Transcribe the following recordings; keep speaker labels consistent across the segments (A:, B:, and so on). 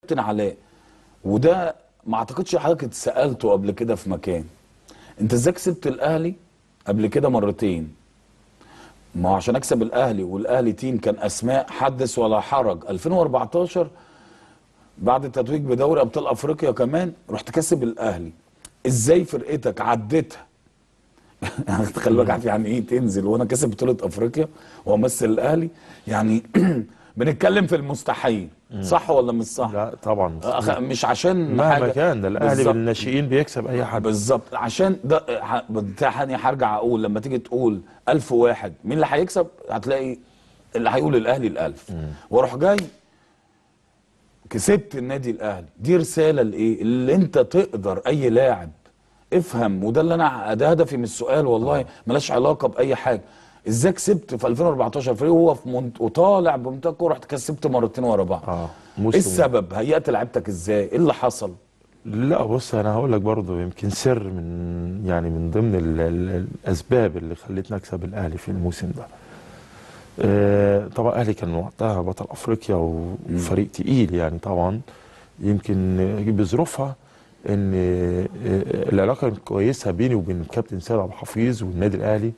A: كابتن علاء وده ما اعتقدش حضرتك اتسالته قبل كده في مكان انت ازاي كسبت الاهلي قبل كده مرتين ما هو عشان اكسب الاهلي والاهلي تيم كان اسماء حدث ولا حرج 2014 بعد التتويج بدوري ابطال افريقيا كمان رحت كسب الاهلي ازاي فرقتك عدتها يعني خلي بالك عارف يعني ايه تنزل وانا كسب بطوله افريقيا وامثل الاهلي يعني بنتكلم في المستحيل صح ولا مش صح؟
B: لا طبعا
A: أخ- مش عشان
B: مهما
A: حاجه
B: كان ده الاهلي
A: بالظبط.
B: بالناشئين بيكسب اي حد
A: بالظبط عشان ده ح- تاني هرجع اقول لما تيجي تقول ألف واحد مين اللي هيكسب هتلاقي اللي هيقول الاهلي الألف واروح جاي كسبت النادي الاهلي دي رساله لايه اللي انت تقدر اي لاعب افهم وده اللي انا ده هدفي من السؤال والله ملاش علاقه باي حاجه ازاي كسبت في 2014 فريق وهو في منت... وطالع بمنتهى الكوره رحت كسبت مرتين ورا بعض
B: اه
A: ايه
B: موسم
A: السبب هيأت لعبتك ازاي ايه اللي حصل
B: لا بص انا هقول لك برضه يمكن سر من يعني من ضمن ال ال الاسباب اللي خلتني اكسب الاهلي في الموسم ده آه طبعا الاهلي كان وقتها بطل افريقيا وفريق تقيل يعني طبعا يمكن بظروفها ان آه، العلاقه كانت كويسه بيني وبين الكابتن سيد عبد الحفيظ والنادي الاهلي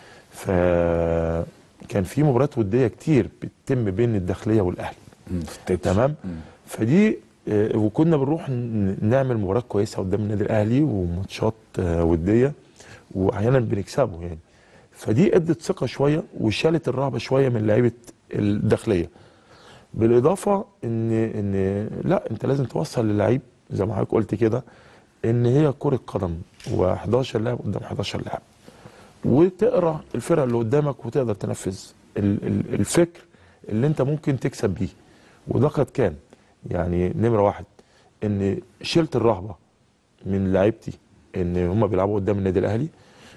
B: فكان في مباريات وديه كتير بتتم بين الداخليه والاهلي
A: مم، في التتر.
B: تمام
A: مم.
B: فدي آه، وكنا بنروح ن- نعمل مباريات كويسه قدام النادي الاهلي وماتشات آه، وديه واحيانا بنكسبه يعني فدي ادت ثقه شويه وشالت الرهبه شويه من لعيبه الداخليه بالاضافه ان ان لا انت لازم توصل للعيب زي ما حضرتك قلت كده ان هي كره قدم و11 لاعب قدام 11 لاعب وتقرا الفرقه اللي قدامك وتقدر تنفذ ال- ال- الفكر اللي انت ممكن تكسب بيه وده قد كان يعني نمره واحد ان شلت الرهبه من لعيبتي ان هم بيلعبوا قدام النادي الاهلي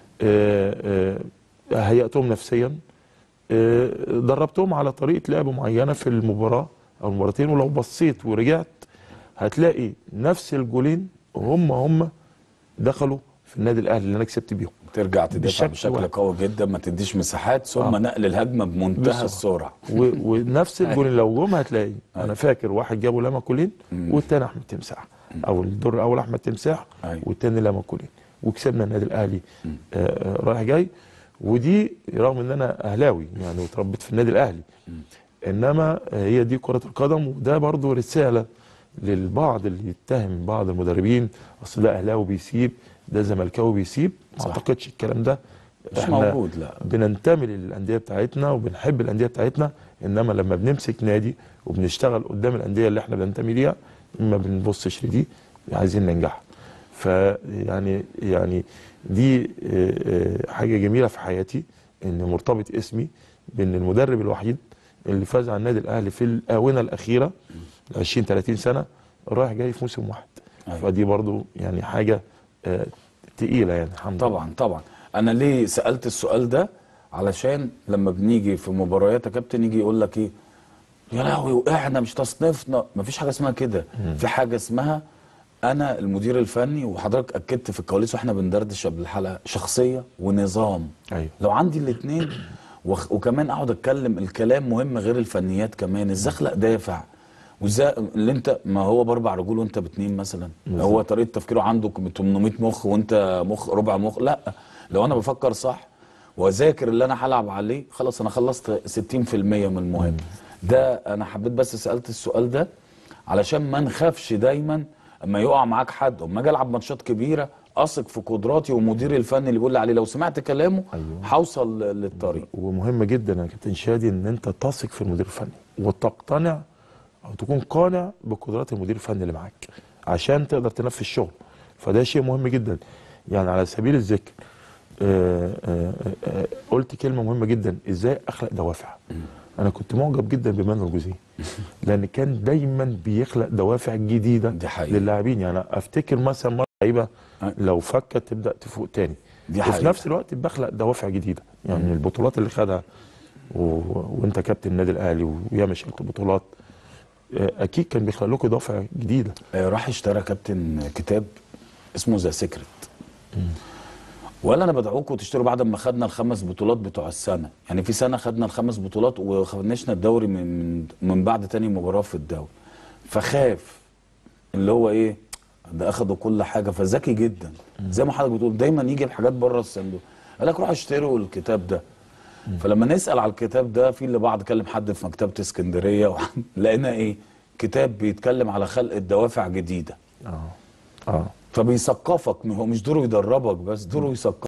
B: آه، آه، هيأتهم نفسيا آه، دربتهم على طريقه لعب معينه في المباراه او المباراتين ولو بصيت ورجعت هتلاقي نفس الجولين هم هم دخلوا في النادي الاهلي اللي انا كسبت بيهم
A: ترجع تدافع
B: بالشكل
A: بشكل
B: واحد.
A: قوي جدا ما تديش مساحات ثم
B: آه.
A: نقل الهجمه بمنتهى
B: بسرعة.
A: السرعه
B: و... ونفس الجول لو جم هتلاقي انا
A: أيوة.
B: فاكر واحد جابه لما كولين
A: مم.
B: والتاني احمد تمساح او الدور الاول احمد تمساح
A: أيوة.
B: والتاني لما كولين وكسبنا النادي الاهلي
A: مم.
B: آه آه، رايح جاي ودي رغم ان انا اهلاوي يعني وتربيت في النادي الاهلي انما آه، هي دي كره القدم وده برضو رساله للبعض اللي يتهم بعض المدربين اصل ده اهلاوي بيسيب ده زملكاوي بيسيب ما
A: صح.
B: اعتقدش الكلام ده
A: مش
B: إحنا-
A: موجود لا
B: بننتمي للانديه بتاعتنا وبنحب الانديه بتاعتنا انما لما بنمسك نادي وبنشتغل قدام الانديه اللي احنا بننتمي ليها ما بنبصش لدي عايزين ننجح فيعني يعني دي آه، آه، حاجه جميله في حياتي ان مرتبط اسمي بان المدرب الوحيد اللي فاز على النادي الاهلي في الاونه الاخيره 20 30 سنه رايح جاي في موسم واحد
A: أيوة.
B: فدي برضو يعني حاجه آه، تقيله يعني الحمد لله
A: طبعا طبعا انا ليه سالت السؤال ده علشان لما بنيجي في مباريات يا كابتن يجي يقول لك ايه يا لهوي وقعنا مش تصنيفنا مفيش حاجه اسمها كده في حاجه اسمها انا المدير الفني وحضرتك اكدت في الكواليس واحنا بندردش قبل الحلقه شخصيه ونظام
B: ايوه
A: لو عندي الاثنين وكمان اقعد اتكلم الكلام مهم غير الفنيات كمان ازاي اخلق دافع وازاي اللي انت ما هو باربع رجول وانت باتنين مثلا هو طريقه تفكيره عنده 800 مخ وانت مخ ربع مخ لا لو انا بفكر صح واذاكر اللي انا هلعب عليه خلاص انا خلصت 60% من المهم ده انا حبيت بس سالت السؤال ده علشان ما نخافش دايما اما يقع معاك حد اما اجي العب ماتشات كبيره اثق في قدراتي ومديري الفني اللي بيقول لي عليه لو سمعت كلامه
B: أيوة.
A: هوصل للطريق
B: ومهم جدا يا كابتن شادي ان انت تثق في المدير الفني وتقتنع او تكون قانع بقدرات المدير الفني اللي معاك عشان تقدر تنفذ الشغل فده شيء مهم جدا يعني على سبيل الذكر آه، آه، آه، قلت كلمه مهمه جدا ازاي اخلق دوافع انا كنت معجب جدا بمانويل جوزيه لان كان دايما بيخلق دوافع جديده
A: دي حقيقة.
B: للاعبين يعني افتكر مثلا مره لعيبه
A: أي.
B: لو فكت تبدا تفوق تاني
A: دي
B: وفي
A: حقيقة.
B: نفس الوقت بخلق دوافع جديده يعني البطولات اللي خدها و... وانت كابتن النادي الاهلي وياما شلت بطولات آه، اكيد كان بيخلق لكم دوافع جديده
A: آه، راح اشترى كابتن كتاب اسمه ذا سيكريت ولا انا بدعوكم تشتروا بعد ما خدنا الخمس بطولات بتوع السنه يعني في سنه خدنا الخمس بطولات وخنشنا الدوري من من, من بعد تاني مباراه في الدوري فخاف اللي هو ايه ده اخدوا كل حاجه فذكي جدا زي ما حضرتك بتقول دايما يجي الحاجات بره الصندوق قال لك روح اشتروا الكتاب ده فلما نسال على الكتاب ده في اللي بعض كلم حد في مكتبه اسكندريه وحد- لقينا ايه كتاب بيتكلم على خلق الدوافع جديده
B: اه اه
A: فبيثقفك هو مش دوره يدربك بس دوره يثقفك